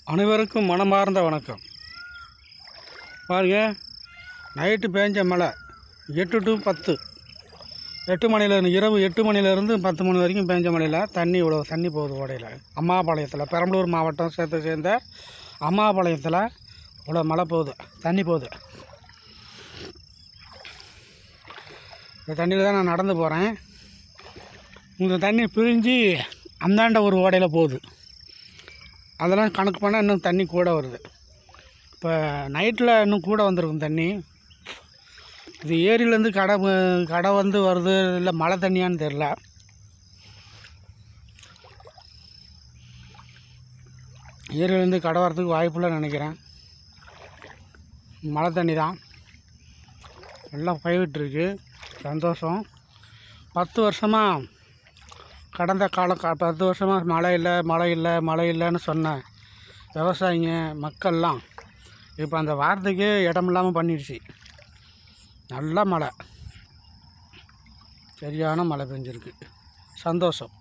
அனைவருக்கும் மனமார்ந்த வணக்கம் பாருங்க நைட்டு பேஞ்ச மழை எட்டு டு பத்து எட்டு மணிலேருந்து இரவு எட்டு மணிலேருந்து பத்து மணி வரைக்கும் பேஞ்ச மழையில் தண்ணி இவ்வளோ தண்ணி போகுது ஓடையில் அம்மாபாளையத்தில் பெரம்பலூர் மாவட்டம் சேர்த்து சேர்ந்த அம்மாபாளையத்தில் இவ்வளோ மழை போகுது தண்ணி போகுது இந்த தண்ணியில் தான் நான் நடந்து போகிறேன் இந்த தண்ணி பிரிஞ்சு அந்தாண்ட ஒரு ஓடையில் போகுது அதெல்லாம் கணக்கு பண்ணால் இன்னும் தண்ணி கூட வருது இப்போ நைட்டில் இன்னும் கூட வந்திருக்கும் தண்ணி இது ஏரியிலேருந்து கடை வ- கடை வந்து வருது இல்லை மழை தண்ணியான்னு தெரில ஏரியிலேருந்து கடை வரதுக்கு வாய்ப்பில்லைன்னு நினைக்கிறேன் மழை தண்ணி தான் எல்லாம் பயிவிட்டுருக்கு சந்தோஷம் பத்து வருஷமாக கடந்த கால கா பத்து வருஷமாக மழை இல்லை மழை இல்லை மழை இல்லைன்னு சொன்ன விவசாயிங்க மக்கள்லாம் இப்போ அந்த வார்த்தைக்கே இடம் இல்லாமல் பண்ணிடுச்சு நல்ல மழை சரியான மழை பெஞ்சிருக்கு சந்தோஷம்